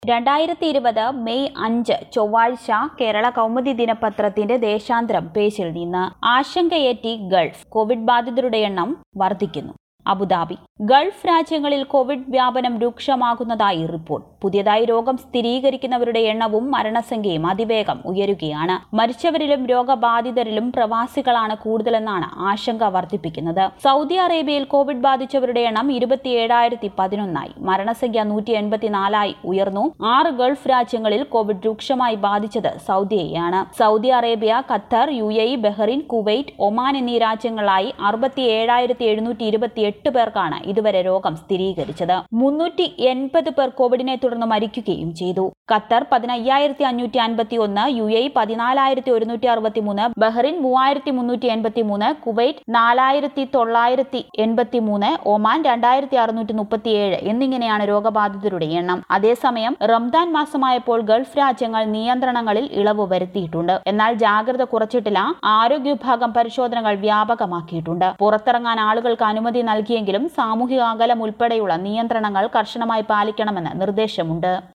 രണ്ടായിരത്തി ഇരുപത് മെയ് അഞ്ച് ചൊവ്വാഴ്ച കേരള കൗമുദി ദിനപത്രത്തിന്റെ ദേശാന്തരം പേജിൽ നിന്ന് ആശങ്കയേറ്റി ഗൾഫ് കോവിഡ് ബാധിതരുടെ എണ്ണം വർദ്ധിക്കുന്നു അബുദാബി ഗൾഫ് രാജ്യങ്ങളിൽ കോവിഡ് വ്യാപനം രൂക്ഷമാകുന്നതായി റിപ്പോർട്ട് പുതിയതായി രോഗം സ്ഥിരീകരിക്കുന്നവരുടെ എണ്ണവും മരണസംഖ്യയും അതിവേഗം ഉയരുകയാണ് മരിച്ചവരിലും രോഗബാധിതരിലും പ്രവാസികളാണ് കൂടുതലെന്നാണ് ആശങ്ക വർദ്ധിപ്പിക്കുന്നത് സൗദി അറേബ്യയിൽ കോവിഡ് ബാധിച്ചവരുടെ എണ്ണം ഇരുപത്തിയേഴായിരത്തി പതിനൊന്നായി മരണസംഖ്യ നൂറ്റി എൺപത്തിനാലായി ഉയർന്നു ആറ് ഗൾഫ് രാജ്യങ്ങളിൽ കോവിഡ് രൂക്ഷമായി ബാധിച്ചത് സൗദിയെയാണ് Saudi Arabia Qatar U A E Bahrain Kuwait Oman എന്നീ രാജ്യങ്ങളായി അറുപത്തി ഏഴായിരത്തി എഴുന്നൂറ്റി ഇരുപത്തി എട്ട് പേർക്കാണ് ഇതുവരെ രോഗം സ്ഥിരീകരിച്ചത് മുന്നൂറ്റി എൺപത് പേർ കോവിഡിനെ തുടർന്ന് മരിക്കുകയും ചെയ്തു ഖത്തർ പതിനയ്യായിരത്തി അഞ്ഞൂറ്റി അൻപത്തി ഒന്ന് യു എ പതിനാലായിരത്തി ഒരുന്നൂറ്റി അറുപത്തി മൂന്ന് ബഹ്റിൻ മൂവായിരത്തി മുന്നൂറ്റി എൺപത്തി മൂന്ന് കുവൈറ്റ് നാലായിരത്തി തൊള്ളായിരത്തി എൺപത്തി മൂന്ന് ഒമാൻ രണ്ടായിരത്തി അറുന്നൂറ്റി മുപ്പത്തിയേഴ് എന്നിങ്ങനെയാണ് രോഗബാധിതരുടെ എണ്ണം അതേസമയം റംദാൻ മാസമായപ്പോൾ ഗൾഫ് രാജ്യങ്ങൾ നിയന്ത്രണങ്ങളിൽ ഇളവ് വരുത്തിയിട്ടുണ്ട് എന്നാൽ ജാഗ്രത കുറച്ചിട്ടില്ല ആരോഗ്യ വിഭാഗം പരിശോധനകൾ വ്യാപകമാക്കിയിട്ടുണ്ട് പുറത്തിറങ്ങാൻ ആളുകൾക്ക് അനുമതി നൽകിയെങ്കിലും സാമൂഹിക അകലം ഉൾപ്പെടെയുള്ള നിയന്ത്രണങ്ങൾ കർശനമായി പാലിക്കണമെന്ന് നിർദ്ദേശമുണ്ട്